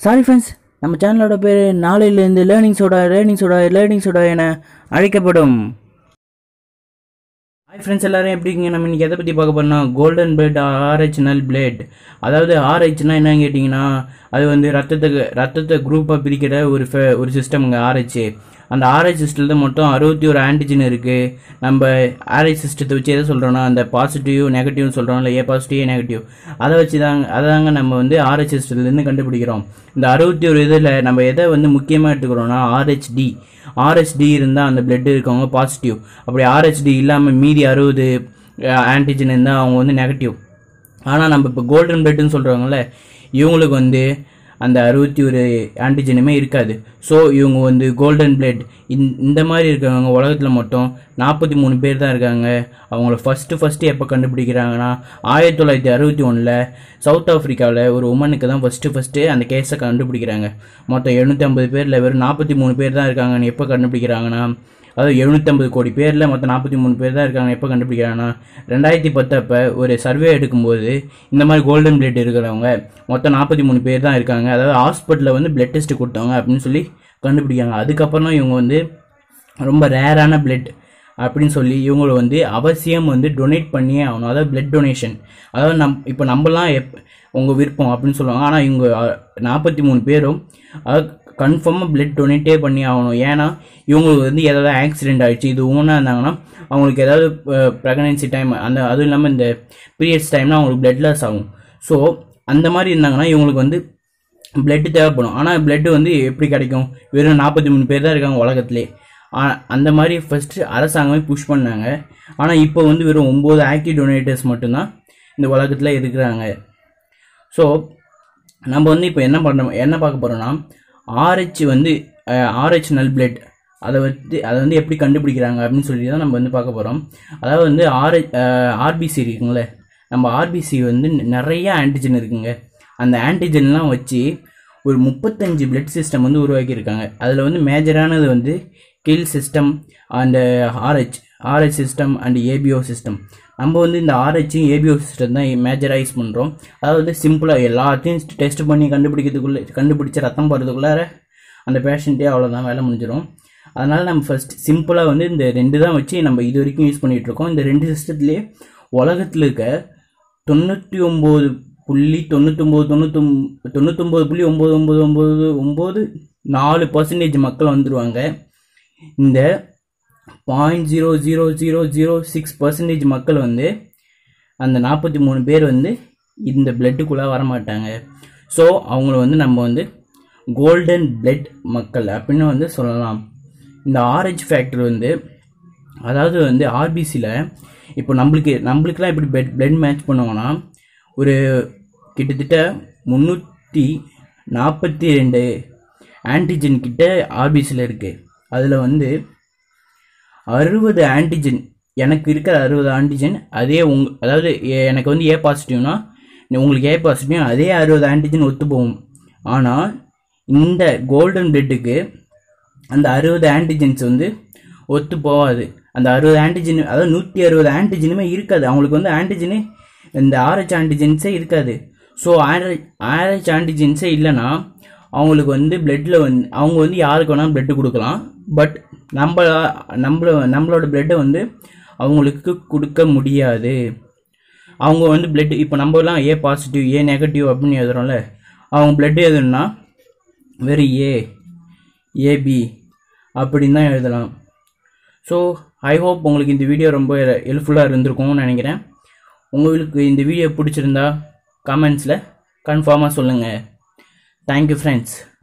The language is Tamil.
சாரி ஃப்ரெண்ட்ஸ் நம்ம சேனலோட பேர் நாளையிலேருந்து Learning Soda Learning Soda Learning Soda என அழைக்கப்படும் ஹாய் ஃப்ரெண்ட்ஸ் எல்லாரும் எப்படி இருக்கீங்க நம்ம இன்னைக்கு எதை பற்றி பார்க்க போறோம்னா golden blood Rh null blood அதாவது ஆர்ஹெச்னா என்னன்னு கேட்டிங்கன்னா அது வந்து ரத்தத்துக்கு ரத்தத்தை குரூப்பாக பிரிக்கிற ஒரு fe- ஒரு சிஸ்டம்ங்க ஆர்ஹெச் அந்த ஆர்ஹெச் சிஸ்டத்தில் மொத்தம் அறுபத்தி ஒரு ஆன்டிஜன் இருக்குது நம்ம ஆர்ஹெச் சிஸ்டத்தை வச்சு எதை சொல்கிறோன்னா அந்த பாசிட்டிவ் நெகட்டிவ்னு சொல்கிறோம்ல ஏ பாசிட்டிவ் ஏ நெகட்டிவ் அதை வச்சு தாங்க அதை தாங்க நம்ம வந்து ஆர்ஹெச் சிஸ்டத்துலேருந்து கண்டுபிடிக்கிறோம் இந்த அறுபத்தி ஒரு இதில் நம்ம எதை வந்து முக்கியமாக எடுத்துக்கிறோம்னா ஆர்ஹெச்டி ஆர்ஹெச்டி இருந்தால் அந்த பிளட் இருக்கவங்க பாசிட்டிவ் அப்படி ஆர்ஹெச்டி இல்லாமல் மீதி அறுபது ஆன்டிஜன் இருந்தால் அவங்க வந்து நெகட்டிவ் ஆனால் நம்ம இப்போ கோல்டன் பிளட்னு சொல்கிறவங்கள இவங்களுக்கு வந்து அந்த அறுபத்தி ஒரு ஆன்டிஜனுமே இருக்காது ஸோ இவங்க வந்து கோல்டன் பிளட் இந்த மாதிரி இருக்கிறவங்க உலகத்தில் மட்டும் நாற்பத்தி மூணு பேர் தான் இருக்காங்க அவங்கள ஃபஸ்ட்டு ஃபஸ்ட்டு எப்போ கண்டுபிடிக்கிறாங்கன்னா ஆயிரத்தி தொள்ளாயிரத்தி அறுபத்தி ஒன்றில் சவுத் ஆஃப்ரிக்காவில் ஒரு உமனுக்கு தான் ஃபஸ்ட்டு ஃபஸ்ட்டு அந்த கேஸை கண்டுபிடிக்கிறாங்க மொத்தம் எழுநூற்றி ஐம்பது பேரில் வெறும் நாற்பத்தி மூணு பேர் தான் இருக்காங்கன்னு எப்போ கண்டுபிடிக்கிறாங்கன்னா அதாவது எழுநூற்றம்பது கோடி பேரில் மொத்தம் நாற்பத்தி மூணு பேர் தான் இருக்காங்க எப்போ கண்டுபிடிக்கிறாங்கன்னா ரெண்டாயிரத்தி பத்தப்போ ஒரு சர்வே எடுக்கும்போது இந்த மாதிரி கோல்டன் பிளட் இருக்கிறவங்க மொத்தம் நாற்பத்தி மூணு பேர் தான் இருக்காங்க அதாவது ஹாஸ்பிட்டலில் வந்து பிளட் டெஸ்ட் கொடுத்தவங்க அப்படின்னு சொல்லி கண்டுபிடிக்காங்க அதுக்கப்புறம் தான் இவங்க வந்து ரொம்ப ரேரான பிளட் அப்படின்னு சொல்லி இவங்களை வந்து அவசியம் வந்து டொனேட் பண்ணியே ஆகணும் அதாவது பிளட் டொனேஷன் அதாவது நம் இப்போ நம்மலாம் எப் உங்கள் விருப்பம் அப்படின்னு சொல்லுவாங்க ஆனால் இவங்க நாற்பத்தி மூணு பேரும் அதாவது கன்ஃபார்மாக பிளட் டொனேட்டே பண்ணி ஆகணும் ஏன்னா இவங்களுக்கு வந்து ஏதாவது ஆக்சிடென்ட் ஆயிடுச்சு இது ஊனாக இருந்தாங்கன்னா அவங்களுக்கு ஏதாவது ப்ரெக்னன்சி டைம் அந்த அதுவும் இல்லாமல் இந்த பீரியட்ஸ் டைம்னா அவங்களுக்கு பிளட் லாஸ் ஆகும் ஸோ அந்த மாதிரி இருந்தாங்கன்னா இவங்களுக்கு வந்து பிளட் தேவைப்படும் ஆனால் பிளட் வந்து எப்படி கிடைக்கும் வெறும் நாற்பத்தி மூணு பேர் தான் இருக்காங்க உலகத்திலே ஆ- அந்த மாதிரி ஃபஸ்ட்டு அரசாங்கமே புஷ் பண்ணாங்க ஆனால் இப்போ வந்து வெறும் ஒம்பது ஆக்டிவ் டொனேட்டர்ஸ் மட்டும்தான் இந்த உலகத்தில் இருக்கிறாங்க ஸோ நம்ம வந்து இப்போ என்ன பண்ண என்ன பார்க்க போகிறோம்னா ஆர்ஹெச் வந்து ஆர்ஹெச் நல் பிளட் அதை வந்து அதை வந்து எப்படி கண்டுபிடிக்கிறாங்க அப்படின்னு சொல்லி தான் நம்ம வந்து பார்க்க போகிறோம் அதாவது வந்து ஆர்ஹெச் ஆர்பிசி இருக்குங்களே நம்ம ஆர்பிசி வந்து நிறைய ஆன்டிஜன் இருக்குங்க அந்த ஆன்டிஜன்லாம் வச்சு ஒரு முப்பத்தஞ்சு பிளட் சிஸ்டம் வந்து உருவாக்கியிருக்காங்க அதில் வந்து மேஜரானது வந்து கில் சிஸ்டம் அந்த Rh Rh system and ABO system நம்ம வந்து இந்த ஆர்ஹெச்சும் ஏபிஓ சிஸ்டம் தான் மேஜராக யூஸ் பண்ணுறோம் அதாவது சிம்பிளாக எல்லாத்தையும் டெஸ்ட் பண்ணி கண்டுபிடிக்கிறதுக்குள்ளே கண்டுபிடிச்ச ரத்தம் போகிறதுக்குள்ளார அந்த பேஷண்ட்டே அவ்வளோதான் வேலை முடிஞ்சிடும் அதனால் நம்ம ஃபர்ஸ்ட் சிம்பிளாக வந்து இந்த ரெண்டு தான் வச்சு நம்ம இது வரைக்கும் யூஸ் பண்ணிகிட்டு இருக்கோம் இந்த ரெண்டு சிஸ்டத்துலேயே உலகத்தில் இருக்க தொண்ணூற்றி ஒம்பது புள்ளி தொண்ணூத்தொம்பது தொண்ணூத்தொம் தொண்ணூத்தொம்பது புள்ளி ஒம்பது ஒம்பது ஒம்பது ஒம்பது நாலு பர்சன்டேஜ் மக்கள் வந்துடுவாங்க இந்த point zero zero zero zero six percentage மக்கள் வந்து அந்த நாற்பத்தி மூணு பேர் வந்து இந்த பிளட்டுக்குள்ளே வரமாட்டாங்க ஸோ அவங்கள வந்து நம்ம வந்து கோல்டன் பிளட் மக்கள் அப்படின்னு வந்து சொல்லலாம் இந்த ஆரஞ்ச் ஃபேக்டர் வந்து அதாவது வந்து ஆர்பிசியில் இப்போ நம்மளுக்கு நம்மளுக்குலாம் எப்படி பிளட் பிளட் மேட்ச் பண்ணுவாங்கன்னா ஒரு கிட்டத்தட்ட முந்நூற்றி நாற்பத்தி ரெண்டு ஆன்டிஜன் கிட்ட ஆர்பிசியில் இருக்குது அதில் வந்து அறுபது ஆன்டிஜன் எனக்கு இருக்கிற அறுபது ஆன்டிஜன் அதே உங் அதாவது எ- எனக்கு வந்து ஏ பாசிட்டிவ்னா உங்களுக்கு ஏ பாசிட்டிவ் அதே அறுபது ஆன்டிஜன் ஒத்து போகும் ஆனால் இந்த கோல்டன் பிளட்டுக்கு அந்த அறுபது ஆன்டிஜென்ஸ் வந்து ஒத்து போகாது அந்த அறுபது ஆன்டிஜன் அதாவது நூற்றி அறுபது ஆன்டிஜனுமே இருக்காது அவங்களுக்கு வந்து ஆன்டிஜனு இந்த ஆர்ஹெச் ஆன்டிஜென்ஸே இருக்காது ஸோ ஆர்ஹெச் ஆர்ஹெச் ஆன்டிஜென்ஸே இல்லைன்னா அவங்களுக்கு வந்து பிளட்டில் வந்து அவங்க வந்து யாருக்கு வேணால் பிளட்டு கொடுக்கலாம் பட் நம்ம நம்மள நம்மளோட பிளட்டை வந்து அவங்களுக்கு கொடுக்க முடியாது அவங்க வந்து பிளட் இப்போ நம்மலாம் ஏ பாசிட்டிவ் ஏ நெகட்டிவ் அப்படின்னு எழுதுறோம்ல அவங்க பிளட் எதுன்னா வெறும் ஏ ஏபி அப்படின்னு தான் எழுதலாம் ஸோ ஐ ஹோப் உங்களுக்கு இந்த வீடியோ ரொம்ப ஹெல்ப்ஃபுல்லாக இருந்திருக்கும்னு நினைக்கிறேன் உங்களுக்கு இந்த வீடியோ பிடிச்சிருந்தா கமெண்ட்ஸில் கன்ஃபார்மாக சொல்லுங்கள் தேங்க்யூ ஃப்ரெண்ட்ஸ்